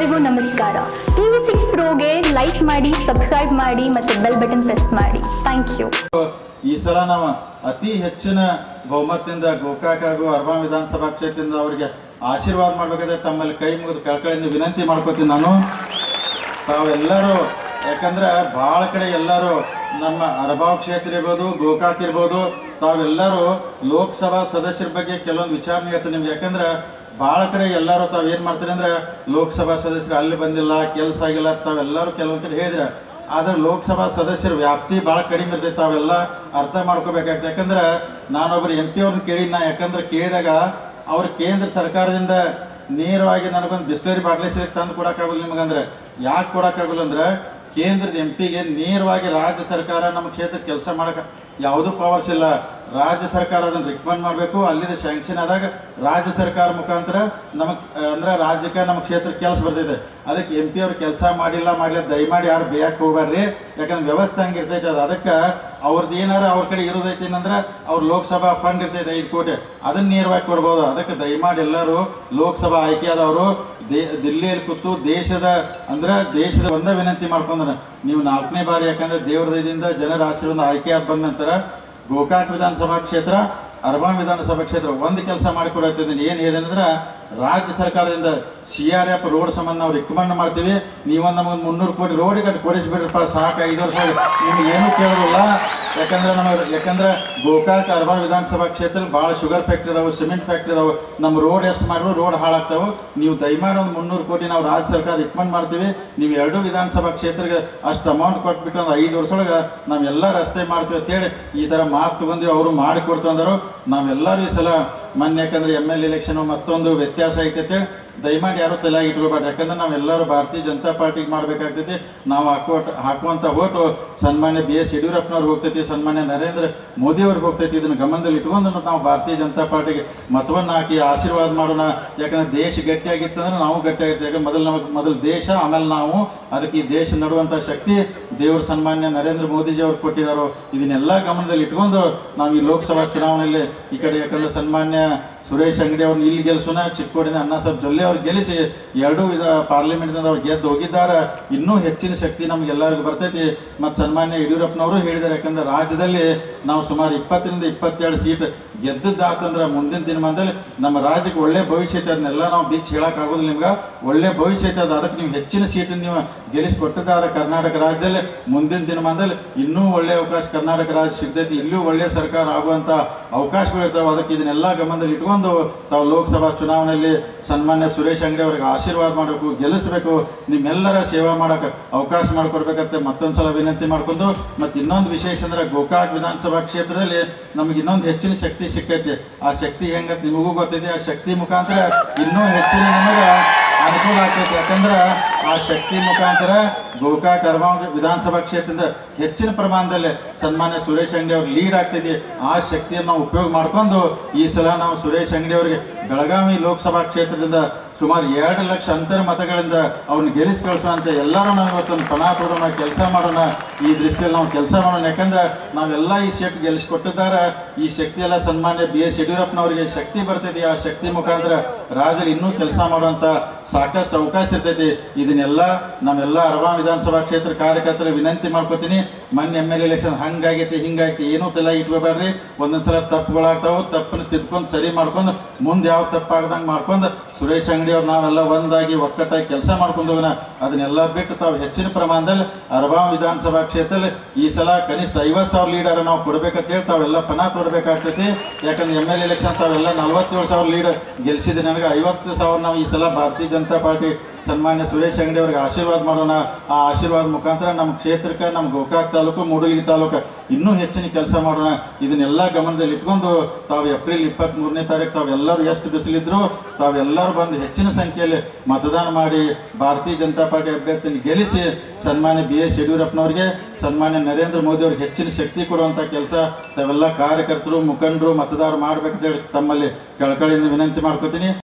ಎಲ್ಲರಿಗೂ ನಮಸ್ಕಾರ TV six ಪ್ರೋಗೆ ಲೈಕ್ ಮಾಡಿ ಸಬ್ಸ್ಕ್ರೈಬ್ ಮಾಡಿ ಮತ್ತು ಬೆಲ್ ಬಟನ್ ಪ್ರೆಸ್ ಮಾಡಿ ಥ್ಯಾಂಕ್ ಯು ಈ ಸಲ ನಾವು ಅತಿ ಹೆಚ್ಚಿನ ಬಹುಮತದಿಂದ ಗೋಕಾಕ್ ಹಾಗೂ ಅರ್ಬಾನ್ ವಿಧಾನಸಭಾ ಕ್ಷೇತ್ರದಿಂದ ಅವರಿಗೆ ಆಶೀರ್ವಾದ ಮಾಡ್ಬೇಕಾದ್ರೆ ತಮ್ಮಲ್ಲಿ ಕೈ ಮುಗಿದು ಕಳ್ಕಳಿಂದ ವಿನಂತಿ ಮಾಡ್ಕೋತೀನಿ ನಾನು ತಾವೆಲ್ಲರೂ ಯಾಕಂದ್ರೆ ಭಾಳ ಕಡೆ ಎಲ್ಲರೂ ನಮ್ಮ ಅರಬಾವ್ ಕ್ಷೇತ್ರ ಇರ್ಬೋದು ಗೋಕಾಕ್ ಇರ್ಬೋದು ತಾವೆಲ್ಲರೂ ಲೋಕಸಭಾ ಸದಸ್ಯರ ಬಗ್ಗೆ ಕೆಲವೊಂದು ವಿಚಾರಣೆ ಇರುತ್ತೆ ನಿಮ್ಗೆ ಯಾಕಂದ್ರೆ ಭಾಳ ಕಡೆ ಎಲ್ಲರೂ ತಾವು ಏನು ಮಾಡ್ತೀರಿ ಅಂದ್ರೆ ಲೋಕಸಭಾ ಸದಸ್ಯರು ಅಲ್ಲಿ ಬಂದಿಲ್ಲ ಕೆಲಸ ಆಗಿಲ್ಲ ತಾವೆಲ್ಲರೂ ಕೆಲವೊಂದು ಕಡೆ ಹೇಳಿದ್ರೆ ಆದ್ರೆ ಲೋಕಸಭಾ ಸದಸ್ಯರ ವ್ಯಾಪ್ತಿ ಭಾಳ ಕಡಿಮೆ ಇರ್ತೈತೆ ತಾವೆಲ್ಲ ಅರ್ಥ ಮಾಡ್ಕೋಬೇಕಾಗ್ತದೆ ಯಾಕಂದ್ರೆ ನಾನೊಬ್ಬರು ಎಂ ಪಿ ಅವ್ರನ್ನ ಕೇಳಿ ನಾ ಯಾಕಂದ್ರೆ ಕೇಳಿದಾಗ ಅವ್ರ ಕೇಂದ್ರ ಸರ್ಕಾರದಿಂದ ನೇರವಾಗಿ ನನಗೊಂದು ಬಿಸ್ಲರಿ ಬಾಟ್ಲಿ ಸಿಗಕ್ಕೆ ತಂದು ಕೊಡೋಕ್ಕಾಗಲ್ಲ ನಿಮಗಂದ್ರೆ ಯಾಕೆ ಕೊಡೋಕ್ಕಾಗಲ್ಲ ಅಂದ್ರೆ ಕೇಂದ್ರದ ಎಂ ಪಿಗೆ ನೇರವಾಗಿ ರಾಜ್ಯ ಸರ್ಕಾರ ನಮ್ಮ ಕ್ಷೇತ್ರಕ್ಕೆ ಕೆಲಸ ಮಾಡಕ್ಕೆ ಯಾವುದೂ ಪವರ್ಸ್ ಇಲ್ಲ ರಾಜ್ಯ ಸರ್ಕಾರ ಅದನ್ನು ರಿಕಮೆಂಡ್ ಮಾಡಬೇಕು ಅಲ್ಲಿಂದ ಸ್ಯಾಂಕ್ಷನ್ ಆದಾಗ ರಾಜ್ಯ ಸರ್ಕಾರ ಮುಖಾಂತರ ನಮಗೆ ಅಂದ್ರೆ ರಾಜ್ಯಕ್ಕೆ ನಮ್ಮ ಕ್ಷೇತ್ರಕ್ಕೆ ಕೆಲಸ ಬರ್ತೈತೆ ಅದಕ್ಕೆ ಎಂ ಪಿ ಅವ್ರು ಕೆಲಸ ಮಾಡಿಲ್ಲ ಮಾಡಲಿಲ್ಲ ದಯಮಾಡಿ ಯಾರು ಬೇಯಕ್ಕೆ ಹೋಗ್ಬೇಡ್ರಿ ಯಾಕಂದ್ರೆ ವ್ಯವಸ್ಥೆ ಹಂಗಿರ್ತೈತೆ ಅದು ಅದಕ್ಕೆ ಅವ್ರದ್ದು ಏನಾರ ಅವ್ರ ಕಡೆ ಇರೋದೈತಿ ಏನಂದ್ರೆ ಅವ್ರ ಲೋಕಸಭಾ ಫಂಡ್ ಇರ್ತೈತೆ ಐದು ಕೋಟಿ ಅದನ್ನ ನೇರವಾಗಿ ಕೊಡ್ಬೋದು ಅದಕ್ಕೆ ದಯಮಾಡಿ ಎಲ್ಲರೂ ಲೋಕಸಭಾ ಆಯ್ಕೆ ಆದವರು ದೇ ದಿಲ್ಲಿಯಲ್ಲಿ ಕೂತು ದೇಶದ ಅಂದ್ರೆ ದೇಶದ ಒಂದೇ ವಿನಂತಿ ಮಾಡ್ಕೊಂಡ್ರೆ ನೀವು ನಾಲ್ಕನೇ ಬಾರಿ ಯಾಕಂದ್ರೆ ದೇವ್ರ ದಯದಿಂದ ಜನರ ಆಶೀರ್ವಾದ ಆಯ್ಕೆ ಆದ ಬಂದ ನಂತರ ಗೋಕಾಕ್ ವಿಧಾನಸಭಾ ಕ್ಷೇತ್ರ ಅರ್ಬಾನ್ ವಿಧಾನಸಭಾ ಕ್ಷೇತ್ರ ಒಂದು ಕೆಲಸ ಮಾಡಿಕೊಡತ್ತಿದ್ದೀನಿ ಏನು ಏನೆಂದ್ರೆ ರಾಜ್ಯ ಸರ್ಕಾರದಿಂದ ಸಿ ಆರ್ ಎಫ್ ರೋಡ್ ಸಂಬಂಧ ನಾವು ರಿಕಮೆಂಡ್ ಮಾಡ್ತೀವಿ ನೀವೊಂದು ನಮಗೆ ಮುನ್ನೂರು ಕೋಟಿ ರೋಡ್ ಕಟ್ಟಿ ಕೊಡಿಸ್ಬಿಡ್ರಪ್ಪ ಸಾಕು ಐದು ವರ್ಷ ನಿಮ್ಗೆ ಏನೂ ಕೇಳೋದಿಲ್ಲ ಯಾಕಂದ್ರೆ ನಮ್ಮ ಯಾಕಂದ್ರೆ ಗೋಕಾಕ್ ಅರ್ಬಾನ್ ವಿಧಾನಸಭಾ ಕ್ಷೇತ್ರ ಭಾಳ ಶುಗರ್ ಫ್ಯಾಕ್ಟ್ರಿ ಇದಾವೆ ಸಿಮೆಂಟ್ ಫ್ಯಾಕ್ಟ್ರಿ ಇದಾವೆ ನಮ್ಮ ರೋಡ್ ಎಷ್ಟು ಮಾಡಿದ್ರು ರೋಡ್ ಹಾಳಾಗ್ತಾವೆ ನೀವು ದಯಮಾಡಿ ಒಂದು ಮುನ್ನೂರು ಕೋಟಿ ನಾವು ರಾಜ್ಯ ಸರ್ಕಾರ ರಿಕಮೆಂಡ್ ಮಾಡ್ತೀವಿ ನೀವು ಎರಡು ವಿಧಾನಸಭಾ ಕ್ಷೇತ್ರಕ್ಕೆ ಅಷ್ಟು ಅಮೌಂಟ್ ಕೊಟ್ಬಿಟ್ಟು ಒಂದು ಐದು ವರ್ಷದೊಳಗೆ ನಾವೆಲ್ಲ ರಸ್ತೆ ಮಾಡ್ತೀವಿ ಅಂತೇಳಿ ಈ ಥರ ಮಾತು ತಗೊಂಡು ಅವರು ಮಾಡಿಕೊಡ್ತು ಅಂದರು ನಾವೆಲ್ಲರೂ ಈ ಸಲ ಮೊನ್ನೆ ಯಾಕಂದ್ರೆ ಎಮ್ ಎಲ್ ಎಲೆಕ್ಷನ್ ಮತ್ತೊಂದು ವ್ಯತ್ಯಾಸ ಐತೆ ಅಂತೇಳಿ ದಯಮಾಡಿ ಯಾರು ತಲೆ ಇಟ್ಕೋಬೇಡ್ರಿ ಯಾಕಂದ್ರೆ ನಾವೆಲ್ಲರೂ ಭಾರತೀಯ ಜನತಾ ಪಾರ್ಟಿಗೆ ಮಾಡ್ಬೇಕಾಗ್ತೈತಿ ನಾವು ಹಾಕುವ ಹಾಕುವಂಥ ಓಟು ಸನ್ಮಾನ್ಯ ಬಿ ಎಸ್ ಯಡಿಯೂರಪ್ಪನವ್ರಿಗೆ ಹೋಗ್ತೈತಿ ಸನ್ಮಾನ್ಯ ನರೇಂದ್ರ ಮೋದಿ ಅವ್ರಿಗೆ ಹೋಗ್ತೈತಿ ಇದನ್ನು ಗಮನದಲ್ಲಿ ಇಟ್ಕೊಂಡು ನಾವು ಭಾರತೀಯ ಜನತಾ ಪಾರ್ಟಿಗೆ ಮತವನ್ನು ಹಾಕಿ ಆಶೀರ್ವಾದ ಮಾಡೋಣ ಯಾಕಂದ್ರೆ ದೇಶ ಗಟ್ಟಿಯಾಗಿತ್ತು ಅಂದ್ರೆ ನಾವು ಗಟ್ಟಿಯಾಗಿತ್ತು ಯಾಕಂದ್ರೆ ಮೊದಲು ನಮಗೆ ಮೊದಲು ದೇಶ ಆಮೇಲೆ ನಾವು ಅದಕ್ಕೆ ಈ ದೇಶ ನಡುವಂಥ ಶಕ್ತಿ ದೇವ್ರ ಸನ್ಮಾನ್ಯ ನರೇಂದ್ರ ಮೋದಿಜಿ ಅವ್ರು ಕೊಟ್ಟಿದ್ದಾರೋ ಇದನ್ನೆಲ್ಲ ಗಮನದಲ್ಲಿ ಇಟ್ಕೊಂಡು ನಾವು ಈ ಲೋಕಸಭಾ ಚುನಾವಣೆಯಲ್ಲಿ ಈ ಕಡೆ ಯಾಕಂದ್ರೆ ಸನ್ಮಾನ್ಯ ಸುರೇಶ್ ಅಂಗಡಿ ಅವ್ರನ್ನ ಇಲ್ಲಿ ಗೆಲ್ಸೋಣ ಚಿಕ್ಕೋಡಿನ ಅಣ್ಣ ಸಾಹೇಬ್ ಜೊಲ್ಲೆ ಅವ್ರು ಗೆಲ್ಲಿಸಿ ಎರಡೂ ವಿಧ ಪಾರ್ಲಿಮೆಂಟ್ನಿಂದ ಅವ್ರು ಗೆದ್ದು ಹೋಗಿದ್ದಾರೆ ಇನ್ನೂ ಹೆಚ್ಚಿನ ಶಕ್ತಿ ನಮ್ಗೆಲ್ಲರಿಗೂ ಬರ್ತೈತಿ ಮತ್ತು ಸನ್ಮಾನ್ಯ ಯಡಿಯೂರಪ್ಪನವರು ಹೇಳಿದ್ದಾರೆ ಯಾಕಂದ್ರೆ ರಾಜ್ಯದಲ್ಲಿ ನಾವು ಸುಮಾರು ಇಪ್ಪತ್ತರಿಂದ ಇಪ್ಪತ್ತೆರಡು ಸೀಟ್ ಗೆದ್ದದ್ದಾತಂದ್ರೆ ಮುಂದಿನ ದಿನಮಾನದಲ್ಲಿ ನಮ್ಮ ರಾಜ್ಯಕ್ಕೆ ಒಳ್ಳೆ ಭವಿಷ್ಯ ಐತೆ ಅದನ್ನೆಲ್ಲ ನಾವು ಬಿಚ್ಚಿ ಹೇಳೋಕ್ಕಾಗೋದಿಲ್ಲ ನಿಮ್ಗೆ ಒಳ್ಳೆ ಭವಿಷ್ಯ ಐತೆ ಅದು ಅದಕ್ಕೆ ನೀವು ಹೆಚ್ಚಿನ ಸೀಟನ್ನು ನೀವು ಗೆಲ್ಲಿಸಿಕೊಟ್ಟಿದ್ದಾರೆ ಕರ್ನಾಟಕ ರಾಜ್ಯದಲ್ಲಿ ಮುಂದಿನ ದಿನಮಾನದಲ್ಲಿ ಇನ್ನೂ ಒಳ್ಳೆ ಅವಕಾಶ ಕರ್ನಾಟಕ ರಾಜ್ಯ ಸಿಗ್ತೈತಿ ಇಲ್ಲೂ ಒಳ್ಳೆ ಸರ್ಕಾರ ಆಗುವಂಥ ಅವಕಾಶಗಳು ಇರ್ತಾವೆ ಅದಕ್ಕೆ ಇದನ್ನೆಲ್ಲ ಗಮನದಲ್ಲಿ ಇಟ್ಕೊಂಡು ತಾವು ಲೋಕಸಭಾ ಚುನಾವಣೆಯಲ್ಲಿ ಸನ್ಮಾನ್ಯ ಸುರೇಶ್ ಅಂಗಡಿ ಅವರಿಗೆ ಆಶೀರ್ವಾದ ಮಾಡಬೇಕು ಗೆಲ್ಲಿಸಬೇಕು ನಿಮ್ಮೆಲ್ಲರ ಸೇವಾ ಮಾಡೋಕೆ ಅವಕಾಶ ಮಾಡಿಕೊಡ್ಬೇಕಂತ ಮತ್ತೊಂದು ಸಲ ವಿನಂತಿ ಮಾಡ್ಕೊಂಡು ಮತ್ತು ಇನ್ನೊಂದು ವಿಶೇಷ ಅಂದ್ರೆ ಗೋಕಾಕ್ ವಿಧಾನಸಭಾ ಕ್ಷೇತ್ರದಲ್ಲಿ ನಮಗೆ ಇನ್ನೊಂದು ಹೆಚ್ಚಿನ ಶಕ್ತಿ ಸಿಕ್ಕೈತಿ ಆ ಶಕ್ತಿ ಹೆಂಗಂತ ನಿಮಗೂ ಗೊತ್ತಿದೆ ಆ ಶಕ್ತಿ ಮುಖಾಂತರ ಇನ್ನೂ ಹೆಚ್ಚಿನ ನಮಗೆ ಅನುಕೂಲ ಆಗ್ತೈತಿ ಯಾಕಂದ್ರೆ ಆ ಶಕ್ತಿ ಮುಖಾಂತರ ಗೋಕಾಕ್ ಅರ್ಬಾನ್ ವಿಧಾನಸಭಾ ಕ್ಷೇತ್ರದಿಂದ ಹೆಚ್ಚಿನ ಪ್ರಮಾಣದಲ್ಲಿ ಸನ್ಮಾನ್ಯ ಸುರೇಶ್ ಅಂಗಡಿ ಅವ್ರಿಗೆ ಲೀಡ್ ಆಗ್ತಿದೆ ಆ ಶಕ್ತಿಯನ್ನು ನಾವು ಉಪಯೋಗ ಮಾಡ್ಕೊಂಡು ಈ ಸಲ ನಾವು ಸುರೇಶ್ ಅಂಗಡಿ ಅವರಿಗೆ ಬೆಳಗಾವಿ ಲೋಕಸಭಾ ಕ್ಷೇತ್ರದಿಂದ ಸುಮಾರು ಎರಡು ಲಕ್ಷ ಅಂತರ ಮತಗಳಿಂದ ಅವ್ರನ್ನ ಗೆಲ್ಲಿಸಿ ಕಳಿಸೋಂತ ಎಲ್ಲರೂ ನಾವು ಇವತ್ತೊಂದು ಪಣ ಕೊಡೋಣ ಕೆಲಸ ಮಾಡೋಣ ಈ ದೃಷ್ಟಿಯಲ್ಲಿ ನಾವು ಕೆಲಸ ಮಾಡೋಣ ಯಾಕಂದ್ರೆ ನಾವೆಲ್ಲ ಈ ಶಕ್ತಿ ಗೆಲ್ಲಿಸ್ಕೊಟ್ಟಿದ್ದಾರೆ ಈ ಶಕ್ತಿ ಎಲ್ಲ ಸನ್ಮಾನ್ಯ ಬಿ ಎಸ್ ಯಡಿಯೂರಪ್ಪನವರಿಗೆ ಶಕ್ತಿ ಬರ್ತೈತಿ ಆ ಶಕ್ತಿ ಮುಖಾಂತರ ರಾಜ್ಯದಲ್ಲಿ ಇನ್ನೂ ಕೆಲಸ ಮಾಡುವಂತ ಸಾಕಷ್ಟು ಅವಕಾಶ ಇರ್ತೈತಿ ಇದನ್ನೆಲ್ಲ ನಾವೆಲ್ಲ ಅರಬಾನ್ ವಿಧಾನಸಭಾ ಕ್ಷೇತ್ರ ಕಾರ್ಯಕರ್ತರ ವಿನಂತಿ ಮಾಡ್ಕೋತೀನಿ ಮೊನ್ನೆ ಎಮ್ ಎಲ್ ಎಲೆಕ್ಷನ್ ಹಂಗಾಗೈತಿ ಹಿಂಗಾಗೈತಿ ಏನೂ ತಲೆ ಇಟ್ಕೋಬೇಡ್ರಿ ಒಂದೊಂದ್ಸಲ ತಪ್ಪುಗಳಾಗ್ತಾವು ತಪ್ಪನ್ನು ತಿದ್ಕೊಂಡು ಸರಿ ಮಾಡ್ಕೊಂಡು ಮುಂದೆ ಯಾವ ತಪ್ಪಾಗದಂಗೆ ಮಾಡ್ಕೊಂಡು ಸುರೇಶ್ ಅಂಗಡಿ ಅವ್ರು ನಾವೆಲ್ಲ ಒಂದಾಗಿ ಒಕ್ಕಟ್ಟಾಗಿ ಕೆಲಸ ಮಾಡ್ಕೊಂಡು ಹೋಗೋಣ ಅದನ್ನೆಲ್ಲ ಬಿಟ್ಟು ತಾವು ಹೆಚ್ಚಿನ ಪ್ರಮಾಣದಲ್ಲಿ ಅರಬಾನ್ ವಿಧಾನಸಭಾ ಕ್ಷೇತ್ರದಲ್ಲಿ ಈ ಸಲ ಕನಿಷ್ಠ ಐವತ್ತು ಸಾವಿರ ಲೀಡರ್ ನಾವು ಕೊಡ್ಬೇಕಂತ ಹೇಳಿ ತಾವೆಲ್ಲ ಪಣ ಕೊಡಬೇಕಾಗ್ತೈತಿ ಯಾಕಂದ್ರೆ ಎಮ್ ಎಲ್ ಎಲೆಕ್ಷನ್ ತಾವೆಲ್ಲ ನಲ್ವತ್ತೇಳು ಸಾವಿರ ಲೀಡರ್ ಗೆಲ್ಸಿದ್ರೆ ನನಗೆ ಐವತ್ತು ಸಾವಿರ ನಾವು ಈ ಸಲ ಭಾರತೀಯ ಜನತಾ ಪಾರ್ಟಿ ಸನ್ಮಾನ್ಯ ಸುರೇಶ್ ಅಂಗಡಿ ಅವರಿಗೆ ಆಶೀರ್ವಾದ ಮಾಡೋಣ ಆ ಆಶೀರ್ವಾದ ಮುಖಾಂತರ ನಮ್ಮ ಕ್ಷೇತ್ರಕ್ಕೆ ನಮ್ಮ ಗೋಕಾಕ್ ತಾಲೂಕು ಮೂಡಲಗಿ ತಾಲೂಕು ಇನ್ನೂ ಹೆಚ್ಚಿನ ಕೆಲಸ ಮಾಡೋಣ ಇದನ್ನೆಲ್ಲ ಗಮನದಲ್ಲಿ ಇಟ್ಕೊಂಡು ತಾವು ಏಪ್ರಿಲ್ ಇಪ್ಪತ್ತ್ ಮೂರನೇ ತಾರೀಕು ತಾವೆಲ್ಲರೂ ಎಷ್ಟು ಬಿಸಿಲಿದ್ರು ತಾವೆಲ್ಲರೂ ಬಂದು ಹೆಚ್ಚಿನ ಸಂಖ್ಯೆಯಲ್ಲಿ ಮತದಾನ ಮಾಡಿ ಭಾರತೀಯ ಜನತಾ ಪಾರ್ಟಿ ಅಭ್ಯರ್ಥಿನ ಗೆಲ್ಲಿಸಿ ಸನ್ಮಾನ್ಯ ಬಿ ಎಸ್ ಯಡಿಯೂರಪ್ಪನವ್ರಿಗೆ ಸನ್ಮಾನ್ಯ ನರೇಂದ್ರ ಮೋದಿ ಅವ್ರಿಗೆ ಹೆಚ್ಚಿನ ಶಕ್ತಿ ಕೊಡುವಂಥ ಕೆಲಸ ತಾವೆಲ್ಲ ಕಾರ್ಯಕರ್ತರು ಮುಖಂಡರು ಮತದಾರರು ಮಾಡ್ಬೇಕಂತೇಳಿ ತಮ್ಮಲ್ಲಿ ಕಳಕಳಿಯಿಂದ ವಿನಂತಿ ಮಾಡ್ಕೋತೀನಿ